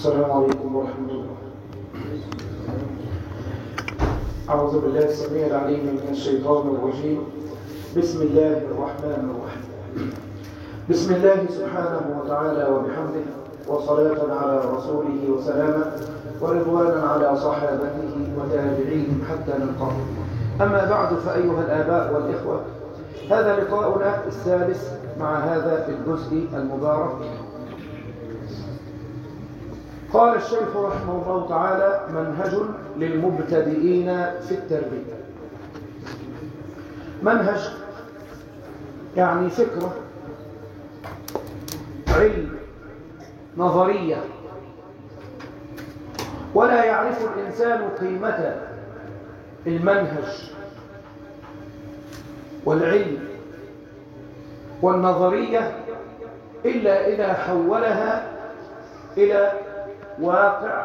السلام عليكم ورحمة الله أعوذ بالله السميع العليم من الشيطان الرجيم بسم الله الرحمن الرحيم بسم الله سبحانه وتعالى وبحمده وصلاة على رسوله وسلاما ورضوانا على صحابته وتابعيهم حتى نلقاه أما بعد فأيها الآباء والإخوة هذا لقاؤنا الثالث مع هذا الجزء المبارك قال الشيخ رحمه الله تعالى منهج للمبتدئين في التربية منهج يعني فكرة علم نظرية ولا يعرف الإنسان قيمة المنهج والعلم والنظرية إلا إذا حولها إلى واقع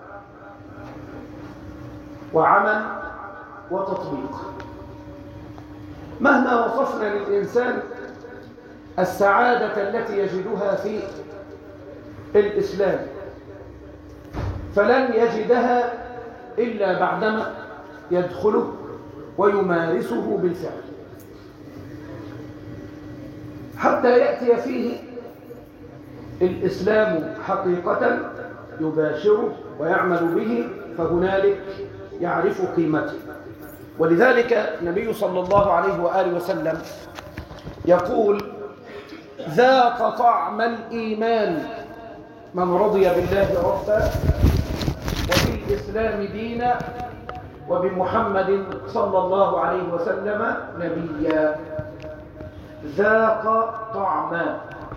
وعمل وتطبيق مهما وصفنا للإنسان السعادة التي يجدها في الإسلام فلن يجدها إلا بعدما يدخله ويمارسه بالفعل حتى يأتي فيه الإسلام حقيقة يباشره ويعمل به فهنالك يعرف قيمته ولذلك النبي صلى الله عليه وآله وسلم يقول ذاق طعم الإيمان من رضي بالله ربا وبالإسلام دينا وبمحمد صلى الله عليه وسلم نبيا ذاق طعما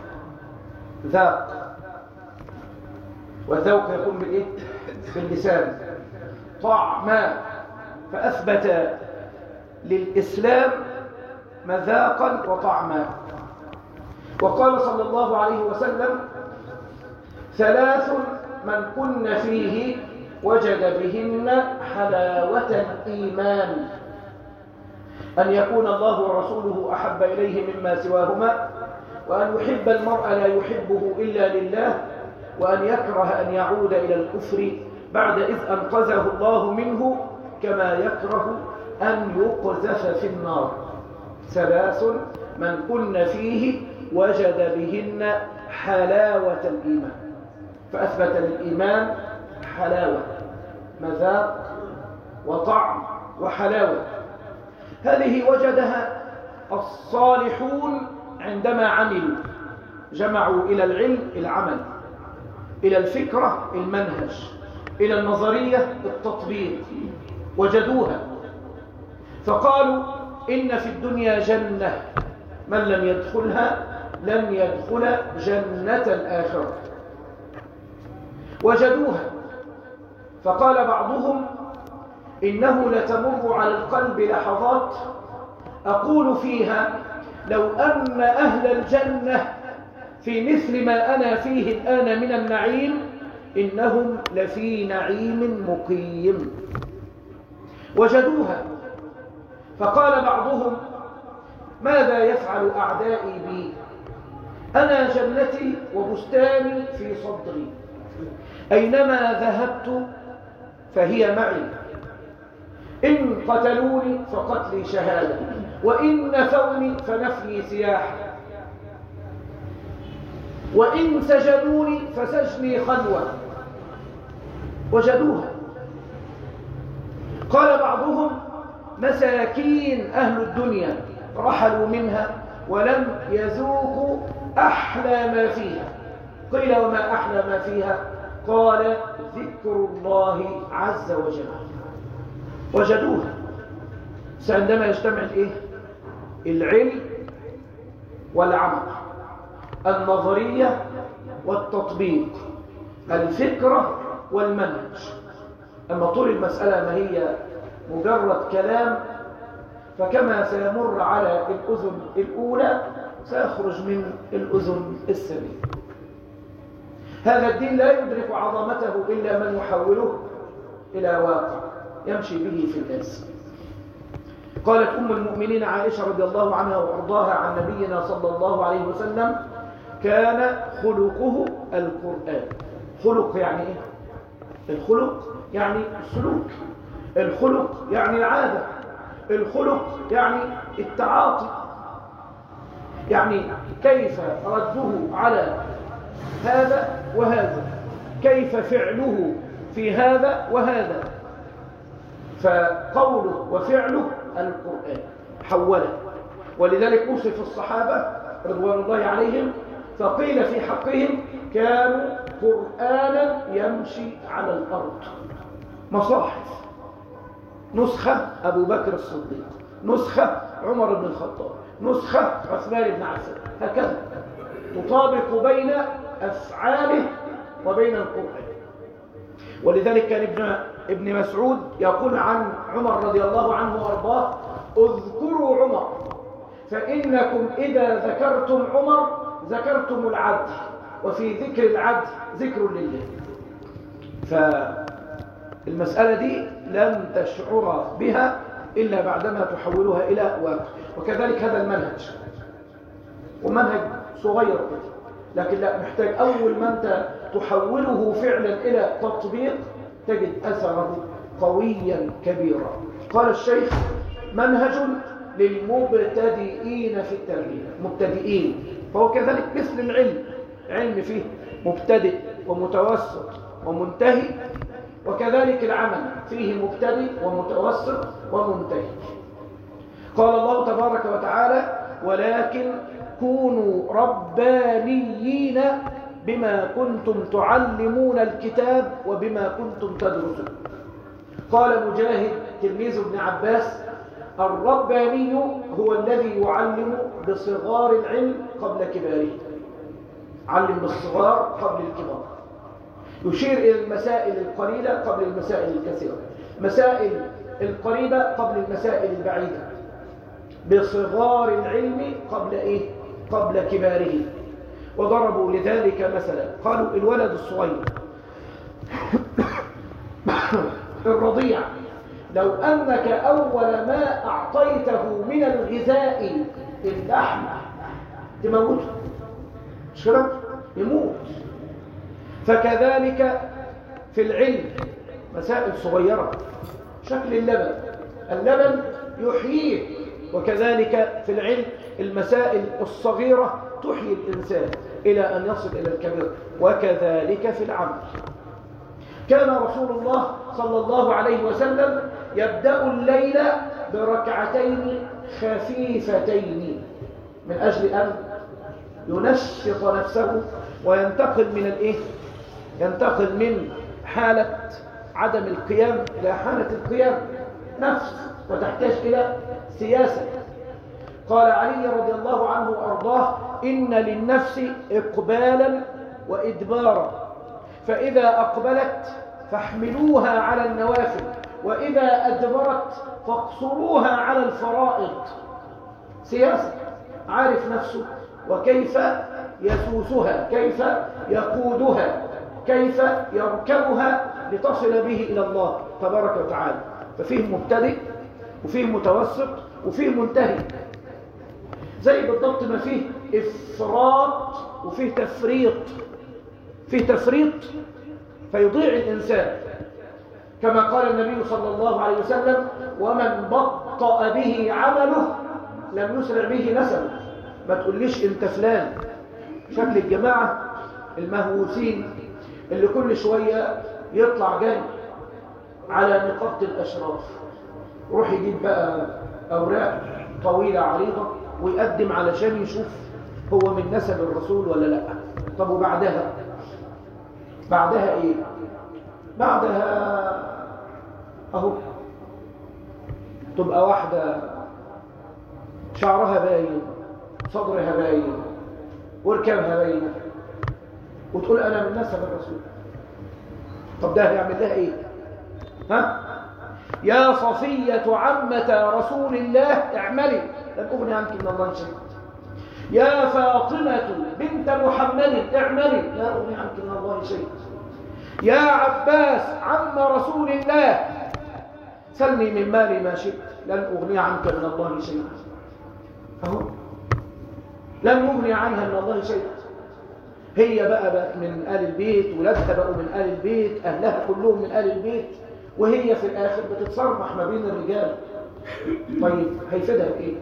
ذاق والذوق يكون بالايه باللسان طعما فاثبت للاسلام مذاقا وطعما وقال صلى الله عليه وسلم ثلاث من كن فيه وجد بهن حلاوه الايمان ان يكون الله ورسوله احب اليه مما سواهما وان يحب المرء لا يحبه الا لله وأن يكره أن يعود إلى الكفر بعد إذ أنقذه الله منه كما يكره أن يقذف في النار ثلاث من كن فيه وجد بهن حلاوة الإيمان فأثبت للإيمان حلاوة مذاق وطعم وحلاوة هذه وجدها الصالحون عندما عملوا جمعوا إلى العلم العمل إلى الفكرة المنهج إلى النظرية التطبيق وجدوها فقالوا إن في الدنيا جنة من لم يدخلها لم يدخل جنة الآخرة وجدوها فقال بعضهم إنه لتمر على القلب لحظات أقول فيها لو أن أهل الجنة في مثل ما أنا فيه الآن من النعيم إنهم لفي نعيم مقيم وجدوها فقال بعضهم ماذا يفعل أعدائي بي أنا جنتي وبستاني في صدري أينما ذهبت فهي معي إن قتلوني فقتلي شهادة وإن نفوني فنفي سياحة وإن سجنوني فسجني خلوة وجدوها قال بعضهم مساكين أهل الدنيا رحلوا منها ولم يذوقوا أحلى ما فيها قيل وما أحلى ما فيها قال ذكر الله عز وجل وجدوها عندما يجتمع الايه العلم والعمل النظرية والتطبيق الفكرة والمنهج أما طول المسألة ما هي مجرد كلام فكما سيمر على الأذن الأولى سيخرج من الأذن الثانية هذا الدين لا يدرك عظمته إلا من يحوله إلى واقع يمشي به في الناس قالت أم المؤمنين عائشة رضي الله عنها وأرضاها عن نبينا صلى الله عليه وسلم كان خلقه القرآن خلق يعني ايه الخلق يعني السلوك الخلق يعني العادة الخلق يعني التعاطي يعني كيف رده على هذا وهذا كيف فعله في هذا وهذا فقوله وفعله القرآن حوله ولذلك وصف الصحابة رضوان الله عليهم فقيل في حقهم كانوا قرآنا يمشي على الأرض مصاحف نسخة أبو بكر الصديق نسخة عمر بن الخطاب نسخة عثمان بن عفان هكذا تطابق بين أفعاله وبين القرآن ولذلك كان ابن, ابن مسعود يقول عن عمر رضي الله عنه وارضاه اذكروا عمر فإنكم إذا ذكرتم عمر ذكرتم العدل وفي ذكر العدل ذكر لله فالمسألة دي لن تشعر بها إلا بعدما تحولها إلى واقع وكذلك هذا المنهج ومنهج صغير كده لكن لا محتاج أول ما أنت تحوله فعلا إلى تطبيق تجد أثره قويا كبيرا قال الشيخ منهج للمبتدئين في التربية مبتدئين فهو كذلك مثل العلم علم فيه مبتدئ ومتوسط ومنتهي وكذلك العمل فيه مبتدئ ومتوسط ومنتهي قال الله تبارك وتعالى ولكن كونوا ربانيين بما كنتم تعلمون الكتاب وبما كنتم تدرسون قال مجاهد تلميذ ابن عباس الرباني هو الذي يعلم بصغار العلم قبل كباره علم بالصغار قبل الكبار يشير إلى المسائل القليلة قبل المسائل الكثيرة مسائل القريبة قبل المسائل البعيدة بصغار العلم قبل إيه؟ قبل كباره وضربوا لذلك مثلا قالوا الولد الصغير الرضيع لو أنك أول ما أعطيته من الغذاء اللحم تموته مش كده؟ يموت فكذلك في العلم مسائل صغيرة شكل اللبن اللبن يحييه وكذلك في العلم المسائل الصغيرة تحيي الإنسان إلى أن يصل إلى الكبير وكذلك في العمل كان رسول الله صلى الله عليه وسلم يبدأ الليل بركعتين خفيفتين من أجل أن ينشط نفسه وينتقل من الإيه؟ ينتقل من حالة عدم القيام إلى حالة القيام نفس وتحتاج إلى سياسة قال علي رضي الله عنه وأرضاه إن للنفس إقبالا وإدبارا فإذا أقبلت فاحملوها على النوافل وإذا أدبرت فاقصروها على الفرائض سياسة عارف نفسه وكيف يسوسها كيف يقودها كيف يركبها لتصل به إلى الله تبارك وتعالى ففيه مبتدئ وفيه متوسط وفيه منتهي زي بالضبط ما فيه إفراط وفيه تفريط فيه تفريط فيضيع الإنسان كما قال النبي صلى الله عليه وسلم ومن بطأ به عمله لم يسرع به نسبه ما تقوليش انت فلان شكل الجماعة المهووسين اللي كل شوية يطلع جاي على نقابة الأشراف يروح يجيب بقى أوراق طويلة عريضة ويقدم علشان يشوف هو من نسب الرسول ولا لا طب وبعدها بعدها ايه بعدها اهو تبقى واحدة شعرها باين صدرها باين وركبها باين وتقول انا من نسب الرسول طب ده هيعمل لها ايه ها يا صفية عمة رسول الله اعملي لن أغني عنك من الله شيء يا فاطمة بنت محمد اعملي لا أغني عنك من الله شيء يا عباس عم رسول الله سلني من مالي ما شئت لن أغني عنك من الله شيء أهو لن أغني عنها من الله شيء هي بقى, بقى من آل البيت ولادها بقوا من آل البيت أهلها كلهم من آل البيت وهي في الآخر بتتصرمح ما بين الرجال طيب هيفيدها بإيه؟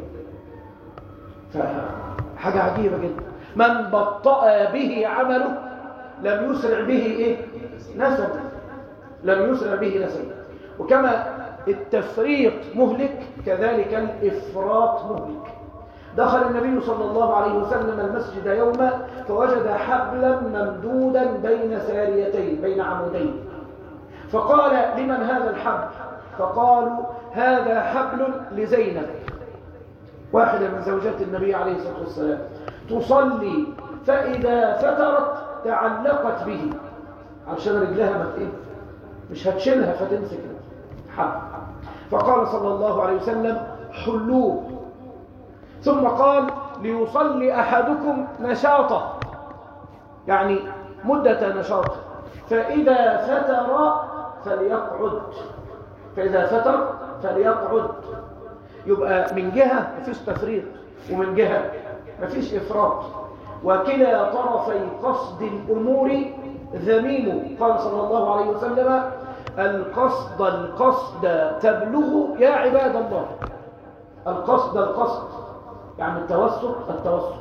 فحاجة عجيبة جدا من بطأ به عمله لم يسرع به إيه؟ نسب لم يسرع به نسب وكما التفريط مهلك كذلك الإفراط مهلك دخل النبي صلى الله عليه وسلم المسجد يوما فوجد حبلا ممدودا بين ساريتين بين عمودين فقال لمن هذا الحبل فقالوا هذا حبل لزينب واحدة من زوجات النبي عليه الصلاة والسلام تصلي فإذا فترت تعلقت به عشان رجلها ما ايه مش هتشيلها فتمسك حبل فقال صلى الله عليه وسلم حلوه ثم قال ليصلي أحدكم نشاطه يعني مدة نشاطه فإذا فتر فليقعد فإذا فتر فليقعد يبقى من جهة مفيش تفريط ومن جهة مفيش إفراط وكلا طرفي قصد الأمور ذميم قال صلى الله عليه وسلم القصد القصد تبلغ يا عباد الله القصد القصد يعني التوسط التوسط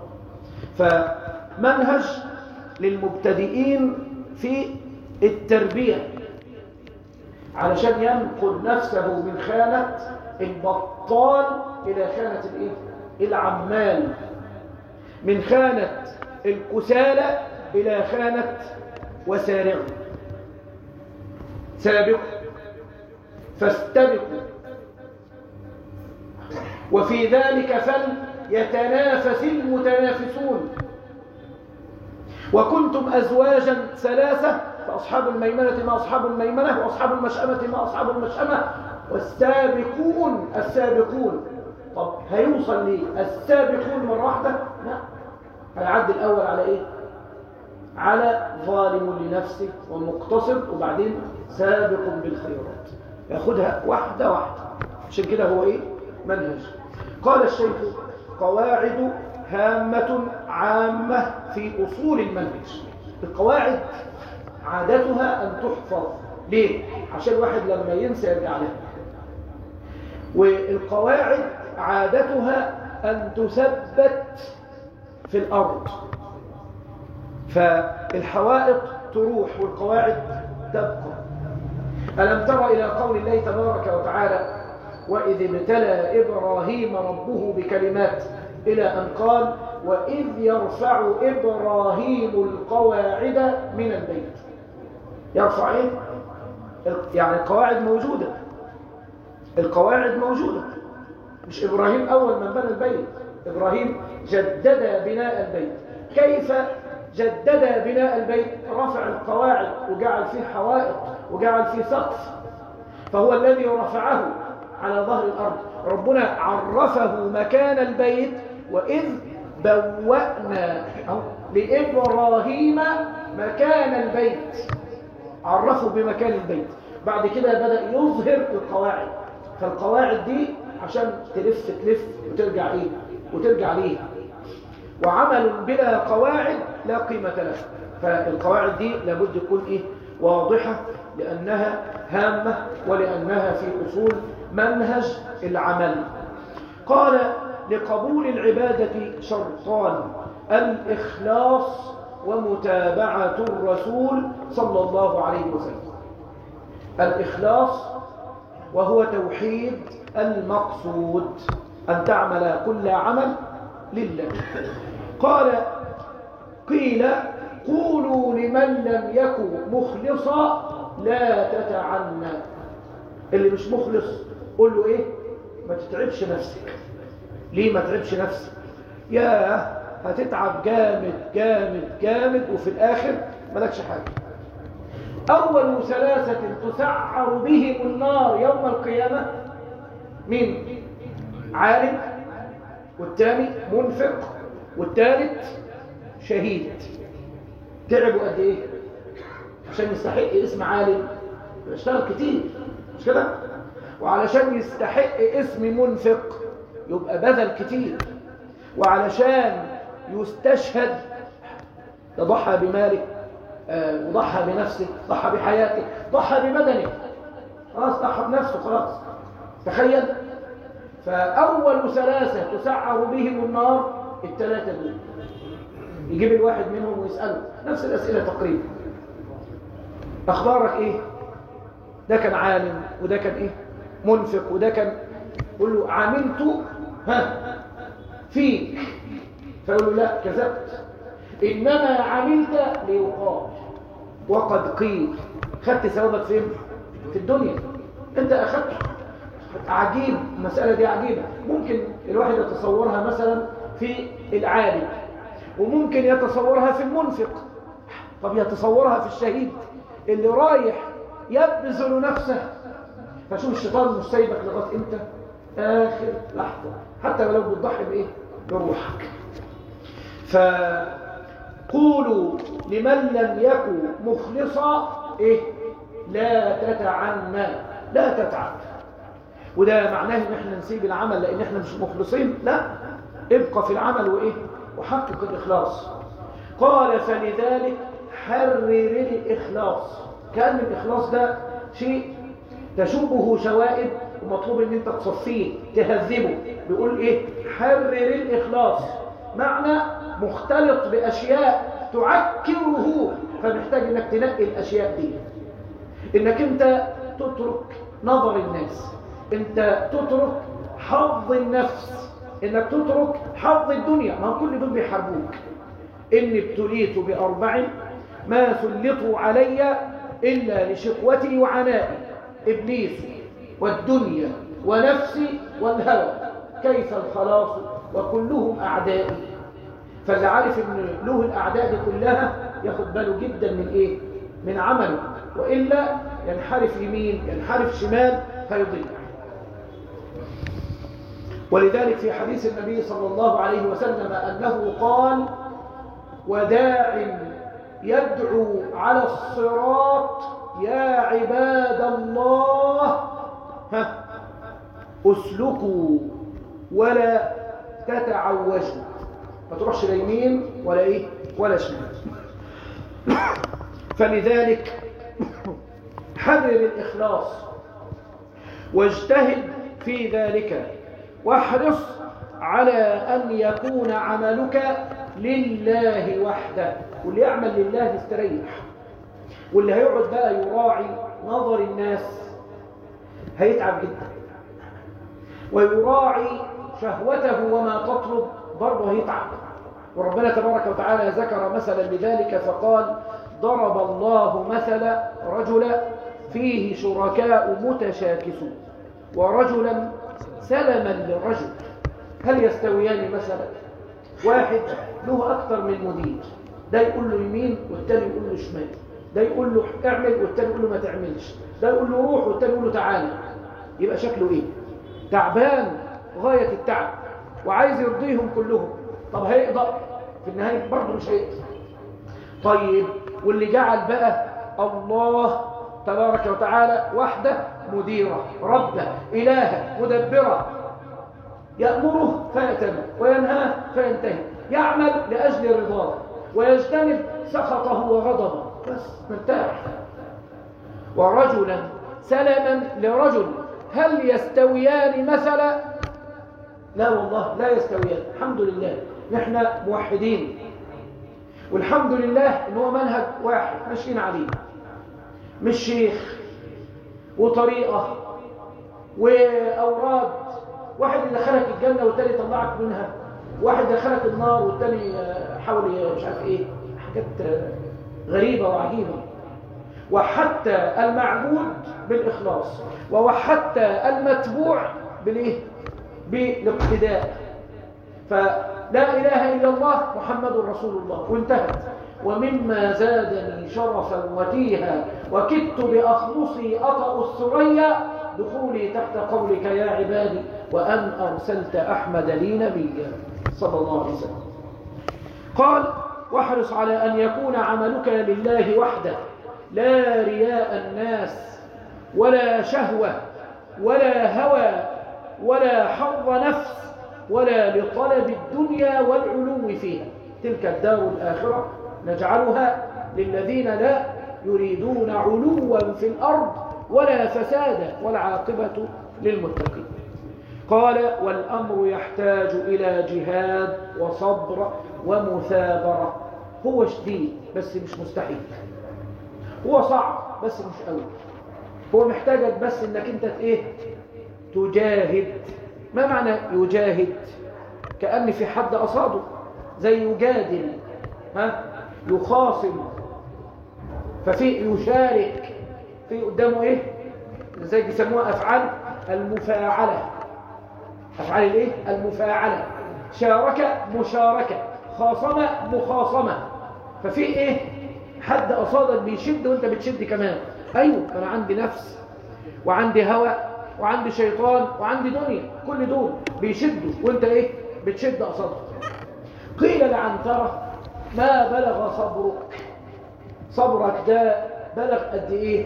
فمنهج للمبتدئين في التربية علشان ينقل نفسه من خانة البطال إلى خانة الإيه؟ العمال من خانة الكسالى إلى خانة وسارع سابق فاستبقوا وفي ذلك فليتنافس المتنافسون وكنتم أزواجا ثلاثة فأصحاب الميمنة ما أصحاب الميمنة وأصحاب المشأمة ما أصحاب المشأمة والسابقون السابقون طب هيوصل ليه السابقون مرة واحدة لا هيعد الأول على إيه على ظالم لنفسه ومقتصد وبعدين سابق بالخيرات ياخدها واحدة واحدة عشان كده هو إيه منهج قال الشيخ قواعد هامة عامة في أصول المنهج القواعد عادتها أن تحفظ ليه؟ عشان الواحد لما ينسى يرجع لها والقواعد عادتها أن تثبت في الأرض فالحوائط تروح والقواعد تبقى ألم تر إلى قول الله تبارك وتعالى وإذ ابتلى إبراهيم ربه بكلمات إلى أن قال وإذ يرفع إبراهيم القواعد من البيت يرفع إيه؟ يعني القواعد موجودة القواعد موجودة مش إبراهيم أول من بنى البيت إبراهيم جدد بناء البيت كيف جدد بناء البيت رفع القواعد وجعل فيه حوائط وجعل فيه سقف فهو الذي رفعه على ظهر الأرض ربنا عرفه مكان البيت وإذ بوأنا لإبراهيم مكان البيت عرفه بمكان البيت بعد كده بدأ يظهر القواعد فالقواعد دي عشان تلف تلف وترجع ايه وترجع ليه وعمل بلا قواعد لا قيمة له فالقواعد دي لابد تكون ايه واضحة لأنها هامة ولأنها في أصول منهج العمل قال لقبول العبادة شرطان الإخلاص ومتابعة الرسول صلى الله عليه وسلم الإخلاص وهو توحيد المقصود أن تعمل كل عمل لله قال قيل قولوا لمن لم يكن مخلصا لا تتعنى اللي مش مخلص قول له ايه ما تتعبش نفسك ليه ما تتعبش نفسك يا هتتعب جامد جامد جامد وفي الاخر مالكش حاجه اول ثلاثه تسعر بهم النار يوم القيامه مين عالم والثاني منفق والثالث شهيد تعبوا قد ايه عشان يستحق اسم عالم اشتغل كتير مش كده وعلشان يستحق اسم منفق يبقى بذل كتير وعلشان يستشهد ده ضحى بماله آه، وضحى بنفسه ضحى بحياته ضحى ببدنه خلاص ضحى بنفسه خلاص تخيل فأول ثلاثة تسعر بهم النار الثلاثة دول يجيب الواحد منهم ويسأله نفس الأسئلة تقريبا أخبارك إيه ده كان عالم وده كان إيه منفق وده كان يقول له عملت ها فيك فيقول له لا كذبت إنما عملت ليقال وقد قيل خدت ثوابك فين في الدنيا انت أخذت عجيب المسألة دي عجيبة ممكن الواحد يتصورها مثلا في العالم وممكن يتصورها في المنفق طب يتصورها في الشهيد اللي رايح يبذل نفسه فشوف الشيطان مش سايبك لغايه امتى اخر لحظه حتى ولو بتضحي بايه بروحك فقولوا لمن لم يكن مخلصا ايه لا تتعنى لا تتعب وده معناه ان احنا نسيب العمل لان احنا مش مخلصين لا ابقى في العمل وايه وحقق الاخلاص قال فلذلك حرر الاخلاص كان الاخلاص ده شيء تشوبه شوائب ومطلوب ان انت تصفيه تهذبه بيقول ايه حرر الاخلاص معنى مختلط باشياء تعكره فمحتاج انك تنقي الاشياء دي انك انت تترك نظر الناس انت تترك حظ النفس انك تترك حظ الدنيا ما كل دول بيحاربوك اني ابتليت باربع ما سلطوا علي الا لشقوتي وعنائي ابليس والدنيا ونفسي والهوى كيف الخلاص وكلهم اعدائي فاللي عارف ان له الاعداء دي كلها ياخد باله جدا من ايه من عمله والا ينحرف يمين ينحرف شمال فيضيع ولذلك في حديث النبي صلى الله عليه وسلم أنه قال وداع يدعو على الصراط يا عباد الله ها اسلكوا ولا تتعوجوا ما تروحش لا يمين ولا ايه ولا شمال فلذلك حرر الإخلاص واجتهد في ذلك واحرص على أن يكون عملك لله وحده واللي يعمل لله يستريح واللي هيقعد بقى يراعي نظر الناس هيتعب جدا ويراعي شهوته وما تطلب برضه هيتعب وربنا تبارك وتعالى ذكر مثلا لذلك فقال ضرب الله مثلا رجلا فيه شركاء متشاكسون ورجلا سلما للرجل هل يستويان مثلا واحد له أكثر من مدير ده يقول له يمين والتاني يقول له شمال ده يقول له اعمل والتاني يقول له ما تعملش ده يقول له روح والتاني يقول له تعالى يبقى شكله ايه تعبان غاية التعب وعايز يرضيهم كلهم طب هيقدر في النهاية برضه مش هيقدر طيب واللي جعل بقى الله تبارك وتعالى وحده مديرة ربه إلهه مدبرة يأمره فيأتمر وينهاه فينتهي يعمل لأجل رضاه ويجتنب سخطه وغضبه بس مرتاح ورجلا سلما لرجل هل يستويان مثلا لا والله لا يستويان الحمد لله نحن موحدين والحمد لله ان هو منهج واحد ماشيين عليه مش شيخ وطريقة وأوراد واحد دخلك الجنة والتاني طلعك منها واحد دخلك النار والتاني حاول مش عارف ايه حاجات غريبة وعجيبة وحتى المعبود بالإخلاص وحتى المتبوع بالايه بالاقتداء فلا إله إلا الله محمد رسول الله وانتهت ومما زادني شرفا وتيها وكدت بأخلصي أطأ الثريا دخولي تحت قولك يا عبادي وأن أرسلت أحمد لي نبيا صلى الله عليه وسلم قال واحرص على أن يكون عملك لله وحده لا رياء الناس ولا شهوة ولا هوى ولا حظ نفس ولا لطلب الدنيا والعلو فيها تلك الدار الآخرة نجعلها للذين لا يريدون علوا في الأرض ولا فسادا والعاقبة للمتقين قال والأمر يحتاج إلى جهاد وصبر ومثابرة هو شديد بس مش مستحيل هو صعب بس مش قوي هو محتاجك بس انك انت ايه تجاهد ما معنى يجاهد كأن في حد أصاده زي يجادل ها يخاصم ففي يشارك في قدامه ايه زي بيسموها افعال المفاعله افعال الايه المفاعله شارك مشاركه خاصم مخاصمه ففي ايه حد قصادك بيشد وانت بتشد كمان ايوه انا عندي نفس وعندي هوى وعندي شيطان وعندي دنيا كل دول بيشدوا وانت ايه بتشد قصادك قيل لعنتره ما بلغ صبرك صبرك ده بلغ قد ايه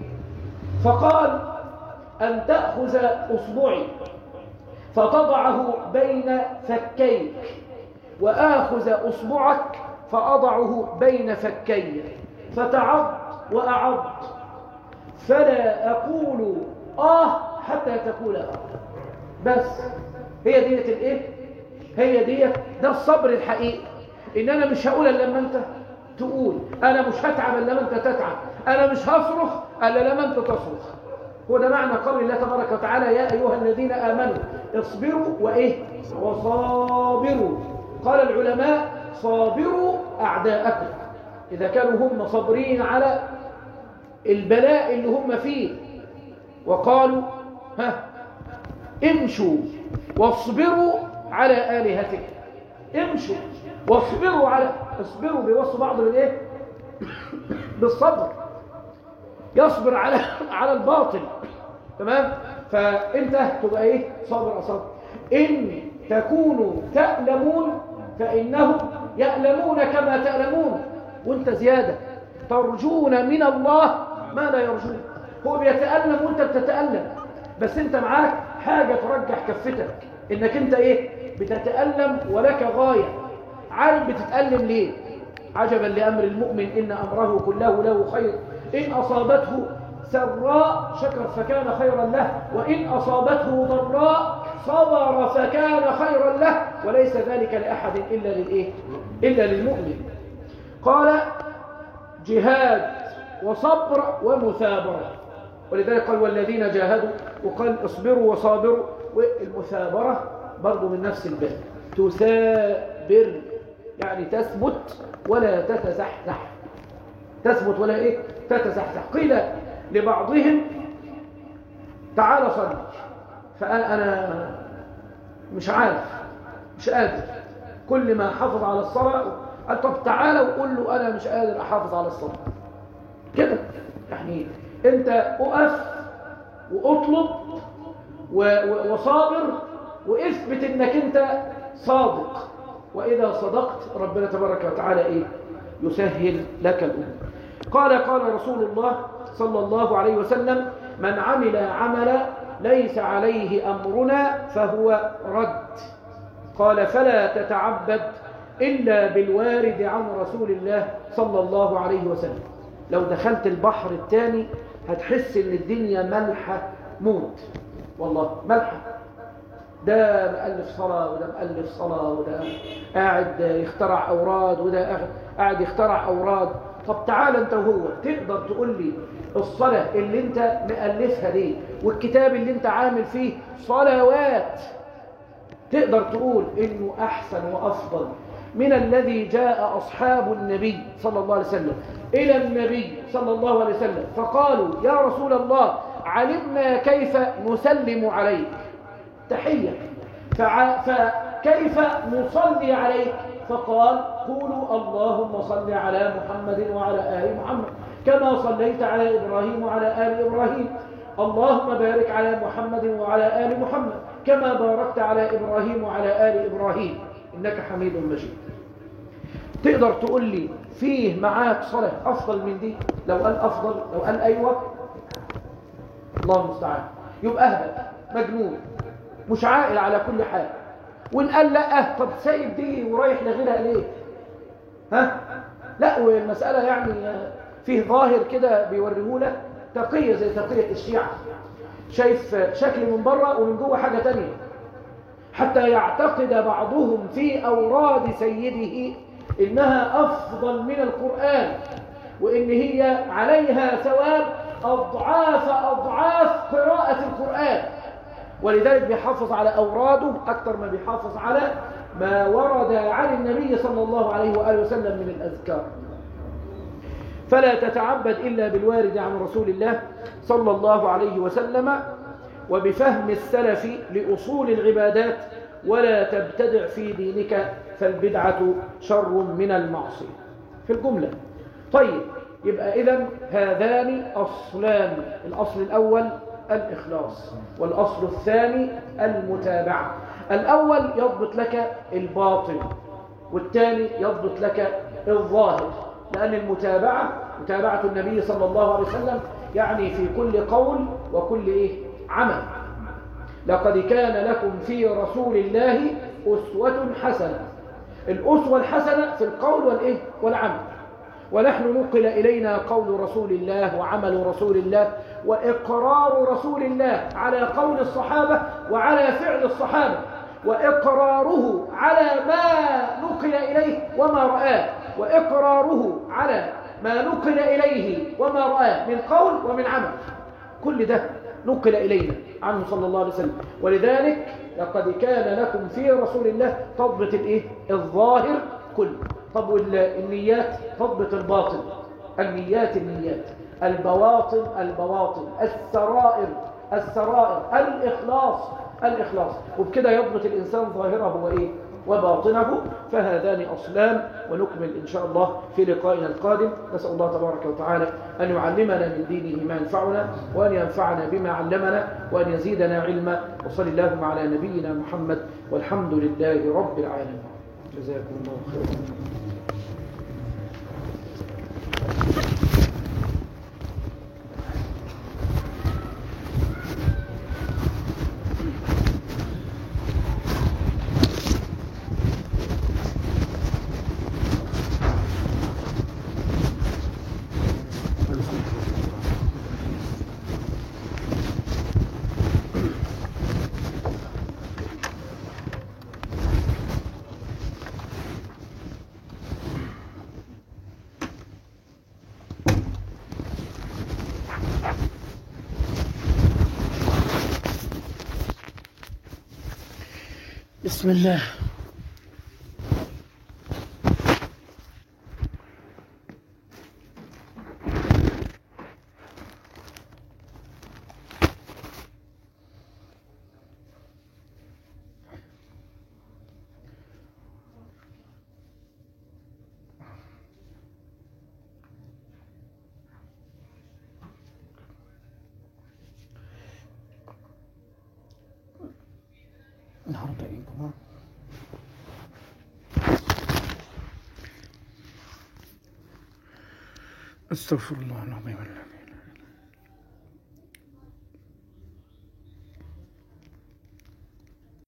فقال ان تاخذ اصبعي فتضعه بين فكيك واخذ اصبعك فاضعه بين فكي فتعض واعض فلا اقول اه حتى تقول اه بس هي ديت الايه هي ديت ده الصبر الحقيقي ان انا مش هقول الا لما انت تقول انا مش هتعب الا لما انت تتعب انا مش هصرخ الا لما انت تصرخ هو ده معنى قول الله تبارك وتعالى يا ايها الذين امنوا اصبروا وايه وصابروا قال العلماء صابروا اعداءكم اذا كانوا هم صابرين على البلاء اللي هم فيه وقالوا ها امشوا واصبروا على الهتكم امشوا واصبروا على اصبروا بيوصوا بعض بالايه بالصبر يصبر على على الباطل تمام فانت تبقى ايه صابر اصابر ان تكونوا تألمون فانهم يألمون كما تألمون وانت زيادة ترجون من الله ما لا يرجون هو بيتألم وانت بتتألم بس انت معاك حاجة ترجح كفتك انك انت ايه بتتألم ولك غاية عارف بتتألم ليه عجبا لأمر المؤمن إن أمره كله له خير إن أصابته سراء شكر فكان خيرا له وإن أصابته ضراء صبر فكان خيرا له وليس ذلك لأحد إلا للإيه؟ إلا للمؤمن قال جهاد وصبر ومثابرة ولذلك قال والذين جاهدوا وقال اصبروا وصابروا والمثابرة برضو من نفس الباب تثابر يعني تثبت ولا تتزحزح تثبت ولا ايه تتزحزح قيل لبعضهم تعال صلي فأنا مش عارف مش قادر كل ما حافظ على الصلاة قال طب تعالى وقول له أنا مش قادر أحافظ على الصلاة كده يعني أنت أقف وأطلب وصابر واثبت انك انت صادق واذا صدقت ربنا تبارك وتعالى ايه يسهل لك الامور قال قال رسول الله صلى الله عليه وسلم من عمل عملا ليس عليه امرنا فهو رد قال فلا تتعبد الا بالوارد عن رسول الله صلى الله عليه وسلم لو دخلت البحر الثاني هتحس ان الدنيا ملحه موت والله ملحه ده مؤلف صلاة وده مؤلف صلاة وده قاعد يخترع أوراد وده قاعد يخترع أوراد طب تعال أنت وهو تقدر تقول لي الصلاة اللي أنت مؤلفها دي والكتاب اللي أنت عامل فيه صلوات تقدر تقول إنه أحسن وأفضل من الذي جاء أصحاب النبي صلى الله عليه وسلم إلى النبي صلى الله عليه وسلم فقالوا يا رسول الله علمنا كيف نسلم عليك تحية فع... فكيف نصلي عليك فقال قولوا اللهم صل على محمد وعلى آل محمد كما صليت على إبراهيم وعلى آل إبراهيم اللهم بارك على محمد وعلى آل محمد كما باركت على إبراهيم وعلى آل إبراهيم إنك حميد مجيد تقدر تقول لي فيه معاك صلاة أفضل من دي لو قال أفضل لو قال أيوة الله المستعان يبقى أهبل مجنون مش عاقل على كل حال وان قال لا طب سايب دي ورايح لغيرها ليه ها لا والمسألة يعني فيه ظاهر كده بيوريهولك تقية زي تقية الشيعة شايف شكل من بره ومن جوه حاجة تانية حتى يعتقد بعضهم في أوراد سيده إنها أفضل من القرآن وإن هي عليها ثواب أضعاف أضعاف قراءة القرآن ولذلك بيحافظ على أوراده أكثر ما بيحافظ على ما ورد عن النبي صلى الله عليه وآله وسلم من الأذكار فلا تتعبد إلا بالوارد عن رسول الله صلى الله عليه وسلم وبفهم السلف لأصول العبادات ولا تبتدع في دينك فالبدعة شر من المعصية في الجملة طيب يبقى إذن هذان أصلان الأصل الأول الإخلاص والأصل الثاني المتابعة الأول يضبط لك الباطن والثاني يضبط لك الظاهر لأن المتابعة متابعة النبي صلى الله عليه وسلم يعني في كل قول وكل إيه؟ عمل لقد كان لكم في رسول الله أسوة حسنة الأسوة الحسنة في القول والإيه؟ والعمل ونحن نقل إلينا قول رسول الله وعمل رسول الله وإقرار رسول الله على قول الصحابة وعلى فعل الصحابة وإقراره على ما نقل إليه وما رآه وإقراره على ما نقل إليه وما رآه من قول ومن عمل كل ده نقل إلينا عنه صلى الله عليه وسلم ولذلك لقد كان لكم في رسول الله تضبط الإيه؟ الظاهر كله طب والنيات تضبط الباطن النيات النيات البواطن البواطن السرائر السرائر الإخلاص الإخلاص وبكده يضبط الإنسان ظاهره وإيه وباطنه فهذان أصلان ونكمل إن شاء الله في لقائنا القادم نسأل الله تبارك وتعالى أن يعلمنا من دينه ما ينفعنا وأن ينفعنا بما علمنا وأن يزيدنا علما وصل اللهم على نبينا محمد والحمد لله رب العالمين جزاكم الله خيرا بسم الله النهارده ايه جمعه استغفر الله العظيم